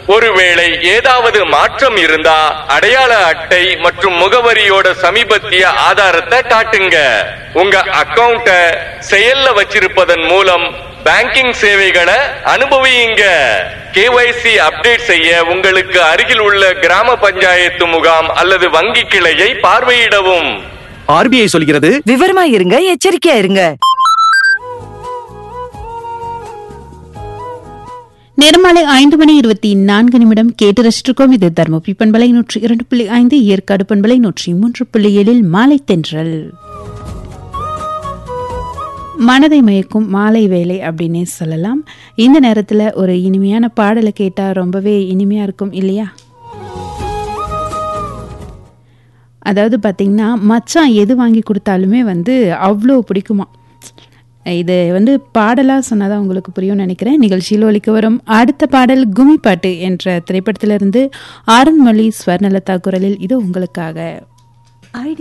ஒருவேளை ஏதாவது மாற்றம் இருந்தா அடையாள அட்டை மற்றும் முகவரியோட சமீபத்திய ஆதாரத்தை காட்டுங்க உங்க அக்கவுண்ட செயல்ல வச்சிருப்பதன் மூலம் பேங்கிங் சேவைகளை அனுபவியுங்க கேஒய்சி அப்டேட் செய்ய உங்களுக்கு அருகில் உள்ள கிராம பஞ்சாயத்து முகாம் அல்லது வங்கி கிளையை பார்வையிடவும் ஆர்பிஐ சொல்கிறது விவரமா இருங்க எச்சரிக்கையா இருங்க நேரமாலை ஐந்து மணி இருபத்தி நான்கு நிமிடம் கேட்டு ரசிச்சிருக்கோம் இது தருமபுரி பண்பலை நூற்றி இரண்டு புள்ளி ஐந்து ஏற்காடு பண்பலை நூற்றி மூன்று புள்ளி ஏழில் மாலை தென்றல் மனதை மயக்கும் மாலை வேலை அப்படின்னே சொல்லலாம் இந்த நேரத்தில் ஒரு இனிமையான பாடலை கேட்டால் ரொம்பவே இனிமையாக இருக்கும் இல்லையா அதாவது பார்த்திங்கன்னா மச்சான் எது வாங்கி கொடுத்தாலுமே வந்து அவ்வளோ பிடிக்குமா இது வந்து பாடலாக சொன்னதான் உங்களுக்கு புரியும்னு நினைக்கிறேன் நிகழ்ச்சியில் ஒலிக்க வரும் அடுத்த பாடல் கும்மி பாட்டு என்ற திரைப்படத்திலிருந்து ஆரண்மொழி ஸ்வர்ணலதா குரலில் இது உங்களுக்காக